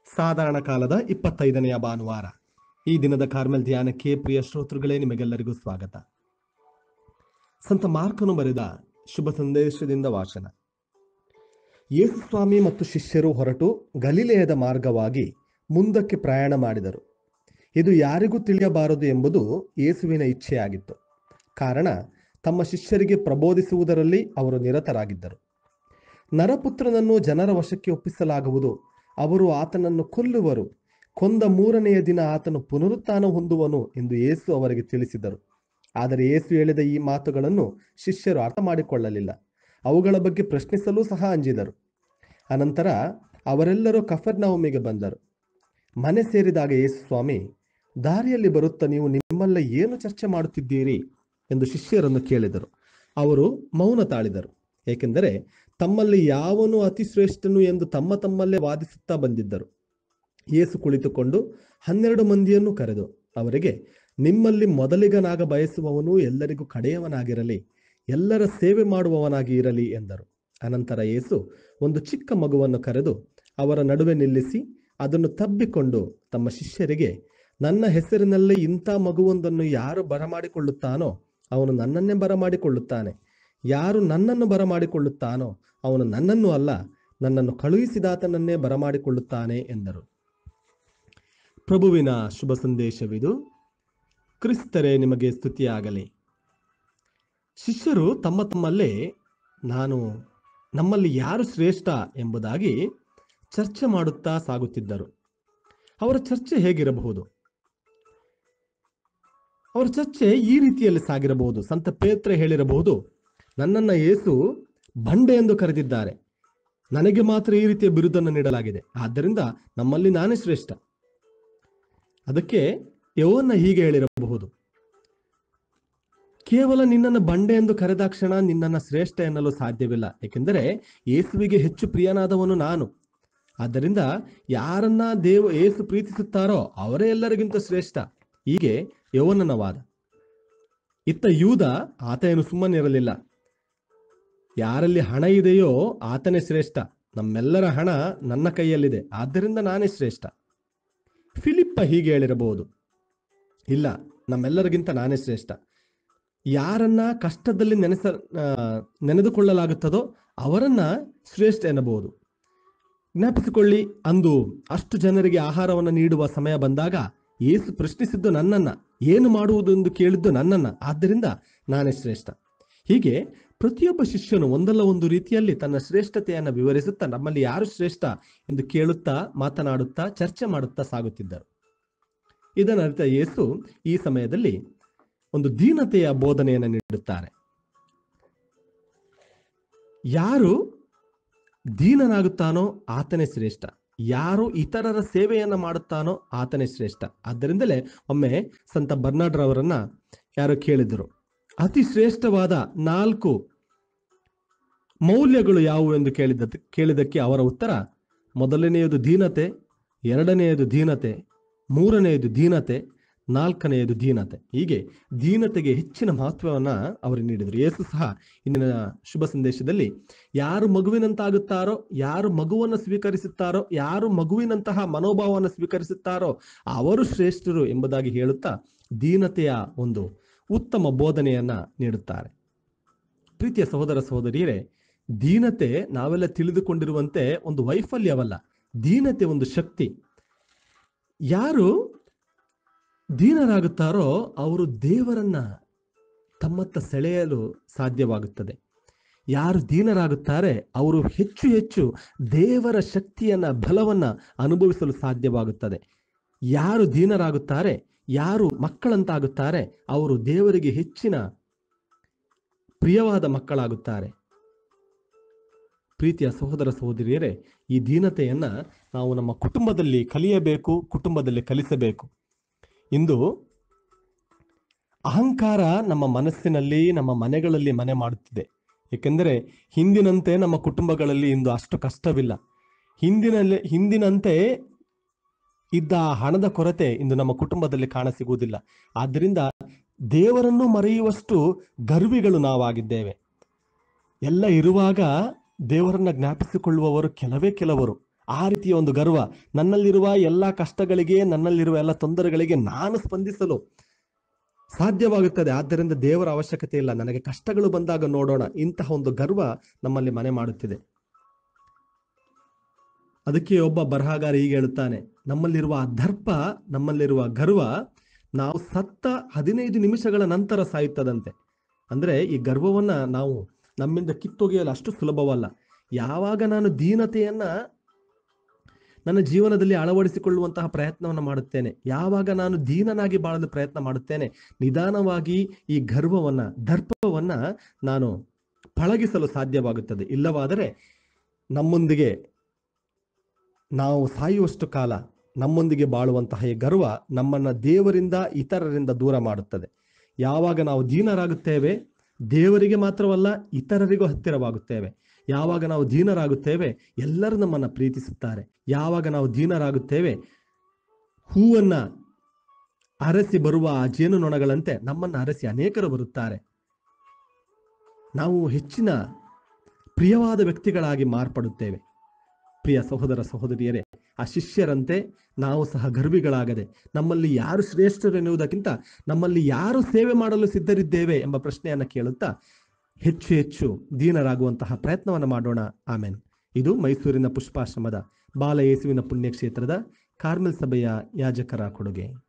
ಸಾಧಾರಣ ಕಾಲದ ಇಪ್ಪತ್ತೈದನೆಯ ಭಾನುವಾರ ಈ ದಿನದ ಕಾರ್ಮೆಲ್ ಧ್ಯಾನಕ್ಕೆ ಪ್ರಿಯ ಶ್ರೋತೃಗಳೇ ನಿಮಗೆಲ್ಲರಿಗೂ ಸ್ವಾಗತ ಸಂತ ಮಾರ್ಕನು ಬರೆದ ಶುಭ ಸಂದೇಶದಿಂದ ವಾಚನ ಯೇಸು ಸ್ವಾಮಿ ಮತ್ತು ಶಿಷ್ಯರು ಹೊರಟು ಗಲಿಲೆಯದ ಮಾರ್ಗವಾಗಿ ಮುಂದಕ್ಕೆ ಪ್ರಯಾಣ ಮಾಡಿದರು ಇದು ಯಾರಿಗೂ ತಿಳಿಯಬಾರದು ಎಂಬುದು ಯೇಸುವಿನ ಇಚ್ಛೆಯಾಗಿತ್ತು ಕಾರಣ ತಮ್ಮ ಶಿಷ್ಯರಿಗೆ ಪ್ರಬೋಧಿಸುವುದರಲ್ಲಿ ಅವರು ನಿರತರಾಗಿದ್ದರು ನರಪುತ್ರನನ್ನು ಜನರ ವಶಕ್ಕೆ ಒಪ್ಪಿಸಲಾಗುವುದು ಅವರು ಆತನನ್ನು ಕೊಲ್ಲುವರು ಕೊಂದ ಮೂರನೆಯ ದಿನ ಆತನು ಪುನರುತ್ಥಾನ ಹೊಂದುವನು ಎಂದು ಯೇಸು ಅವರಿಗೆ ತಿಳಿಸಿದರು ಆದರೆ ಯೇಸು ಹೇಳಿದ ಈ ಮಾತುಗಳನ್ನು ಶಿಷ್ಯರು ಅರ್ಥ ಮಾಡಿಕೊಳ್ಳಲಿಲ್ಲ ಅವುಗಳ ಬಗ್ಗೆ ಪ್ರಶ್ನಿಸಲು ಸಹ ಅಂಜಿದರು ಅನಂತರ ಅವರೆಲ್ಲರೂ ಕಫರ್ನವಮಿಗೆ ಬಂದರು ಮನೆ ಸೇರಿದಾಗ ಯೇಸು ಸ್ವಾಮಿ ದಾರಿಯಲ್ಲಿ ಬರುತ್ತಾ ನೀವು ನಿಮ್ಮಲ್ಲ ಏನು ಚರ್ಚೆ ಮಾಡುತ್ತಿದ್ದೀರಿ ಎಂದು ಶಿಷ್ಯರನ್ನು ಕೇಳಿದರು ಅವರು ಮೌನ ತಾಳಿದರು ಏಕೆಂದರೆ ತಮ್ಮಲ್ಲಿ ಯಾವನು ಅತಿ ಶ್ರೇಷ್ಠನು ಎಂದು ತಮ್ಮ ತಮ್ಮಲ್ಲೇ ವಾದಿಸುತ್ತಾ ಬಂದಿದ್ದರು ಯೇಸು ಕುಳಿತುಕೊಂಡು ಹನ್ನೆರಡು ಮಂದಿಯನ್ನು ಕರೆದು ಅವರಿಗೆ ನಿಮ್ಮಲ್ಲಿ ಮೊದಲಿಗನಾಗ ಬಯಸುವವನು ಎಲ್ಲರಿಗೂ ಕಡೆಯವನಾಗಿರಲಿ ಎಲ್ಲರ ಸೇವೆ ಮಾಡುವವನಾಗಿ ಇರಲಿ ಎಂದರು ಅನಂತರ ಯೇಸು ಒಂದು ಚಿಕ್ಕ ಮಗುವನ್ನು ಕರೆದು ಅವರ ನಡುವೆ ನಿಲ್ಲಿಸಿ ಅದನ್ನು ತಬ್ಬಿಕೊಂಡು ತಮ್ಮ ಶಿಷ್ಯರಿಗೆ ನನ್ನ ಹೆಸರಿನಲ್ಲಿ ಇಂಥ ಮಗುವೊಂದನ್ನು ಯಾರು ಬರಮಾಡಿಕೊಳ್ಳುತ್ತಾನೋ ಅವನು ನನ್ನನ್ನೇ ಬರಮಾಡಿಕೊಳ್ಳುತ್ತಾನೆ ಯಾರು ನನ್ನನ್ನು ಬರಮಾಡಿಕೊಳ್ಳುತ್ತಾನೋ ಅವನು ನನ್ನನ್ನು ಅಲ್ಲ ನನ್ನನ್ನು ಕಳುಹಿಸಿದಾತನನ್ನೇ ಬರಮಾಡಿಕೊಳ್ಳುತ್ತಾನೆ ಎಂದರು ಪ್ರಭುವಿನ ಶುಭ ಸಂದೇಶವಿದು ಕ್ರಿಸ್ತರೇ ನಿಮಗೆ ಸ್ತುತಿಯಾಗಲಿ ಶಿಷ್ಯರು ತಮ್ಮ ತಮ್ಮಲ್ಲೇ ನಾನು ನಮ್ಮಲ್ಲಿ ಯಾರು ಶ್ರೇಷ್ಠ ಎಂಬುದಾಗಿ ಚರ್ಚೆ ಮಾಡುತ್ತಾ ಸಾಗುತ್ತಿದ್ದರು ಅವರ ಚರ್ಚೆ ಹೇಗಿರಬಹುದು ಅವರ ಚರ್ಚೆ ಈ ರೀತಿಯಲ್ಲಿ ಸಾಗಿರಬಹುದು ಸಂತ ಪೇತ್ರ ಹೇಳಿರಬಹುದು ನನ್ನನ್ನ ಯೇಸು ಬಂಡೆ ಎಂದು ಕರೆದಿದ್ದಾರೆ ನನಗೆ ಮಾತ್ರ ಈ ರೀತಿಯ ಬಿರುದನ್ನು ನೀಡಲಾಗಿದೆ ಆದ್ದರಿಂದ ನಮ್ಮಲ್ಲಿ ನಾನೇ ಶ್ರೇಷ್ಠ ಅದಕ್ಕೆ ಯವನ್ನ ಹೀಗೆ ಹೇಳಿರಬಹುದು ಕೇವಲ ನಿನ್ನನ್ನು ಬಂಡೆ ಎಂದು ಕರೆದಾಕ್ಷಣ ನಿನ್ನನ್ನು ಶ್ರೇಷ್ಠ ಎನ್ನಲು ಸಾಧ್ಯವಿಲ್ಲ ಏಕೆಂದರೆ ಯೇಸುವಿಗೆ ಹೆಚ್ಚು ಪ್ರಿಯನಾದವನು ನಾನು ಆದ್ದರಿಂದ ಯಾರನ್ನ ದೇವ ಏಸು ಪ್ರೀತಿಸುತ್ತಾರೋ ಅವರೇ ಎಲ್ಲರಿಗಿಂತ ಶ್ರೇಷ್ಠ ಹೀಗೆ ಯವನನ ವಾದ ಇತ್ತ ಯೂದ ಆತ ಏನು ಸುಮ್ಮನಿರಲಿಲ್ಲ ಯಾರಲ್ಲಿ ಹಣ ಇದೆಯೋ ಆತನೇ ಶ್ರೇಷ್ಠ ನಮ್ಮೆಲ್ಲರ ಹಣ ನನ್ನ ಕೈಯಲ್ಲಿದೆ ಆದ್ದರಿಂದ ನಾನೇ ಶ್ರೇಷ್ಠ ಫಿಲಿಪ್ಪ ಹೀಗೆ ಹೇಳಿರಬಹುದು ಇಲ್ಲ ನಮ್ಮೆಲ್ಲರಿಗಿಂತ ನಾನೇ ಶ್ರೇಷ್ಠ ಯಾರನ್ನ ಕಷ್ಟದಲ್ಲಿ ನೆನೆಸ ಆ, ನೆನೆದುಕೊಳ್ಳಲಾಗುತ್ತದೋ ಅವರನ್ನ ಶ್ರೇಷ್ಠ ಎನ್ನಬಹುದು ಜ್ಞಾಪಿಸಿಕೊಳ್ಳಿ ಅಂದು ಅಷ್ಟು ಜನರಿಗೆ ಆಹಾರವನ್ನು ನೀಡುವ ಸಮಯ ಬಂದಾಗ ಯೇಸು ಪ್ರಶ್ನಿಸಿದ್ದು ನನ್ನನ್ನ ಏನು ಮಾಡುವುದು ಎಂದು ಕೇಳಿದ್ದು ನನ್ನನ್ನ ಆದ್ದರಿಂದ ನಾನೇ ಶ್ರೇಷ್ಠ ಹೀಗೆ ಪ್ರತಿಯೊಬ್ಬ ಶಿಷ್ಯನು ಒಂದಲ್ಲ ಒಂದು ರೀತಿಯಲ್ಲಿ ತನ್ನ ಶ್ರೇಷ್ಠತೆಯನ್ನು ವಿವರಿಸುತ್ತಾ ನಮ್ಮಲ್ಲಿ ಯಾರು ಶ್ರೇಷ್ಠ ಎಂದು ಕೇಳುತ್ತಾ ಮಾತನಾಡುತ್ತಾ ಚರ್ಚೆ ಮಾಡುತ್ತಾ ಸಾಗುತ್ತಿದ್ದರು ಇದನ್ನ ಅರಿತ ಯೇಸು ಈ ಸಮಯದಲ್ಲಿ ಒಂದು ದೀನತೆಯ ಬೋಧನೆಯನ್ನು ನೀಡುತ್ತಾರೆ ಯಾರು ದೀನನಾಗುತ್ತಾನೋ ಆತನೇ ಶ್ರೇಷ್ಠ ಯಾರು ಇತರರ ಸೇವೆಯನ್ನ ಮಾಡುತ್ತಾನೋ ಆತನೇ ಶ್ರೇಷ್ಠ ಆದ್ದರಿಂದಲೇ ಒಮ್ಮೆ ಸಂತ ಬರ್ನಾಡ್ ರವರನ್ನ ಯಾರು ಕೇಳಿದರು ಅತಿ ಶ್ರೇಷ್ಠವಾದ ನಾಲ್ಕು ಮೌಲ್ಯಗಳು ಯಾವುವು ಎಂದು ಕೇಳಿದ ಕೇಳಿದಕ್ಕೆ ಅವರ ಉತ್ತರ ಮೊದಲನೆಯದು ದೀನತೆ ಎರಡನೆಯದು ದೀನತೆ ಮೂರನೆಯದು ದೀನತೆ ನಾಲ್ಕನೆಯದು ದೀನತೆ ಹೀಗೆ ದೀನತೆಗೆ ಹೆಚ್ಚಿನ ಮಹತ್ವವನ್ನ ಅವರು ನೀಡಿದರು ಯೇಸು ಸಹ ಇಂದಿನ ಶುಭ ಸಂದೇಶದಲ್ಲಿ ಯಾರು ಮಗುವಿನಂತಾಗುತ್ತಾರೋ ಯಾರು ಮಗುವನ್ನು ಸ್ವೀಕರಿಸುತ್ತಾರೋ ಯಾರು ಮಗುವಿನಂತಹ ಮನೋಭಾವವನ್ನು ಸ್ವೀಕರಿಸುತ್ತಾರೋ ಅವರು ಶ್ರೇಷ್ಠರು ಎಂಬುದಾಗಿ ಹೇಳುತ್ತಾ ದೀನತೆಯ ಒಂದು ಉತ್ತಮ ಬೋಧನೆಯನ್ನ ನೀಡುತ್ತಾರೆ ಪ್ರೀತಿಯ ಸಹೋದರ ಸಹೋದರಿಯರೇ ದೀನತೆ ನಾವೆಲ್ಲ ತಿಳಿದುಕೊಂಡಿರುವಂತೆ ಒಂದು ವೈಫಲ್ಯವಲ್ಲ ದೀನತೆ ಒಂದು ಶಕ್ತಿ ಯಾರು ದೀನರಾಗುತ್ತಾರೋ ಅವರು ದೇವರನ್ನ ತಮ್ಮತ್ತ ಸೆಳೆಯಲು ಸಾಧ್ಯವಾಗುತ್ತದೆ ಯಾರು ದೀನರಾಗುತ್ತಾರೆ ಅವರು ಹೆಚ್ಚು ಹೆಚ್ಚು ದೇವರ ಶಕ್ತಿಯನ್ನ ಬಲವನ್ನ ಅನುಭವಿಸಲು ಸಾಧ್ಯವಾಗುತ್ತದೆ ಯಾರು ದೀನರಾಗುತ್ತಾರೆ ಯಾರು ಮಕ್ಕಳಂತಾಗುತ್ತಾರೆ ಅವರು ದೇವರಿಗೆ ಹೆಚ್ಚಿನ ಪ್ರಿಯವಾದ ಮಕ್ಕಳಾಗುತ್ತಾರೆ ಪ್ರೀತಿಯ ಸಹೋದರ ಸಹೋದರಿಯರೇ ಈ ದೀನತೆಯನ್ನ ನಾವು ನಮ್ಮ ಕುಟುಂಬದಲ್ಲಿ ಕಲಿಯಬೇಕು ಕುಟುಂಬದಲ್ಲಿ ಕಲಿಸಬೇಕು ಇಂದು ಅಹಂಕಾರ ನಮ್ಮ ಮನಸ್ಸಿನಲ್ಲಿ ನಮ್ಮ ಮನೆಗಳಲ್ಲಿ ಮನೆ ಮಾಡುತ್ತಿದೆ ಏಕೆಂದರೆ ಹಿಂದಿನಂತೆ ನಮ್ಮ ಕುಟುಂಬಗಳಲ್ಲಿ ಇಂದು ಅಷ್ಟು ಕಷ್ಟವಿಲ್ಲ ಹಿಂದಿನಲ್ಲಿ ಹಿಂದಿನಂತೆ ಇದ್ದ ಆ ಹಣದ ಕೊರತೆ ಇಂದು ನಮ್ಮ ಕುಟುಂಬದಲ್ಲಿ ಕಾಣಸಿಗುವುದಿಲ್ಲ ಆದ್ದರಿಂದ ದೇವರನ್ನು ಮರೆಯುವಷ್ಟು ಗರ್ವಿಗಳು ನಾವಾಗಿದ್ದೇವೆ ಎಲ್ಲ ಇರುವಾಗ ದೇವರನ್ನ ಜ್ಞಾಪಿಸಿಕೊಳ್ಳುವವರು ಕೆಲವೇ ಕೆಲವರು ಆ ರೀತಿಯ ಒಂದು ಗರ್ವ ನನ್ನಲ್ಲಿರುವ ಎಲ್ಲ ಕಷ್ಟಗಳಿಗೆ ನನ್ನಲ್ಲಿರುವ ಎಲ್ಲ ತೊಂದರೆಗಳಿಗೆ ನಾನು ಸ್ಪಂದಿಸಲು ಸಾಧ್ಯವಾಗುತ್ತದೆ ಆದ್ದರಿಂದ ದೇವರ ಅವಶ್ಯಕತೆ ಇಲ್ಲ ನನಗೆ ಕಷ್ಟಗಳು ಬಂದಾಗ ನೋಡೋಣ ಇಂತಹ ಒಂದು ಗರ್ವ ನಮ್ಮಲ್ಲಿ ಮನೆ ಮಾಡುತ್ತಿದೆ ಅದಕ್ಕೆ ಒಬ್ಬ ಬರಹಗಾರ ಹೀಗೆ ಹೇಳುತ್ತಾನೆ ನಮ್ಮಲ್ಲಿರುವ ಆ ದರ್ಪ ನಮ್ಮಲ್ಲಿರುವ ಗರ್ವ ನಾವು ಸತ್ತ ಹದಿನೈದು ನಿಮಿಷಗಳ ನಂತರ ಸಾಯುತ್ತದಂತೆ ಅಂದ್ರೆ ಈ ಗರ್ವವನ್ನ ನಾವು ನಮ್ಮಿಂದ ಕಿತ್ತೊಗೆಯಲು ಅಷ್ಟು ಸುಲಭವಲ್ಲ ಯಾವಾಗ ನಾನು ದೀನತೆಯನ್ನ ನನ್ನ ಜೀವನದಲ್ಲಿ ಅಳವಡಿಸಿಕೊಳ್ಳುವಂತಹ ಪ್ರಯತ್ನವನ್ನು ಮಾಡುತ್ತೇನೆ ಯಾವಾಗ ನಾನು ದೀನನಾಗಿ ಬಾಳಲು ಪ್ರಯತ್ನ ಮಾಡುತ್ತೇನೆ ನಿಧಾನವಾಗಿ ಈ ಗರ್ವವನ್ನ ದರ್ಪವನ್ನ ನಾನು ಪಳಗಿಸಲು ಸಾಧ್ಯವಾಗುತ್ತದೆ ಇಲ್ಲವಾದರೆ ನಮ್ಮೊಂದಿಗೆ ನಾವು ಸಾಯುವಷ್ಟು ಕಾಲ ನಮ್ಮೊಂದಿಗೆ ಬಾಳುವಂತಹ ಈ ಗರ್ವ ನಮ್ಮನ್ನ ದೇವರಿಂದ ಇತರರಿಂದ ದೂರ ಮಾಡುತ್ತದೆ ಯಾವಾಗ ನಾವು ದೀನರಾಗುತ್ತೇವೆ ದೇವರಿಗೆ ಮಾತ್ರವಲ್ಲ ಇತರರಿಗೂ ಹತ್ತಿರವಾಗುತ್ತೇವೆ ಯಾವಾಗ ನಾವು ದೀನರಾಗುತ್ತೇವೆ ಎಲ್ಲರೂ ನಮ್ಮನ್ನ ಪ್ರೀತಿಸುತ್ತಾರೆ ಯಾವಾಗ ನಾವು ದೀನರಾಗುತ್ತೇವೆ ಹೂವನ್ನ ಅರಸಿ ಬರುವ ಆ ಜೇನುನೊಣಗಳಂತೆ ನಮ್ಮನ್ನ ಅರಸಿ ಅನೇಕರು ಬರುತ್ತಾರೆ ನಾವು ಹೆಚ್ಚಿನ ಪ್ರಿಯವಾದ ವ್ಯಕ್ತಿಗಳಾಗಿ ಮಾರ್ಪಡುತ್ತೇವೆ ಪ್ರಿಯ ಸಹೋದರ ಸಹೋದರಿಯರೇ ಆ ಶಿಷ್ಯರಂತೆ ನಾವು ಸಹ ಗರ್ವಿಗಳಾಗದೆ ನಮ್ಮಲ್ಲಿ ಯಾರು ಶ್ರೇಷ್ಠರೆನ್ನುವುದಕ್ಕಿಂತ ನಮ್ಮಲ್ಲಿ ಯಾರು ಸೇವೆ ಮಾಡಲು ಸಿದ್ಧರಿದ್ದೇವೆ ಎಂಬ ಪ್ರಶ್ನೆಯನ್ನು ಕೇಳುತ್ತಾ ಹೆಚ್ಚು ಹೆಚ್ಚು ದೀನರಾಗುವಂತಹ ಪ್ರಯತ್ನವನ್ನು ಮಾಡೋಣ ಆಮೇನ್ ಇದು ಮೈಸೂರಿನ ಪುಷ್ಪಾಶ್ರಮದ ಬಾಲ ಯೇಸುವಿನ ಪುಣ್ಯಕ್ಷೇತ್ರದ ಕಾರ್ಮೆಲ್ ಸಭೆಯ ಯಾಜಕರ ಕೊಡುಗೆ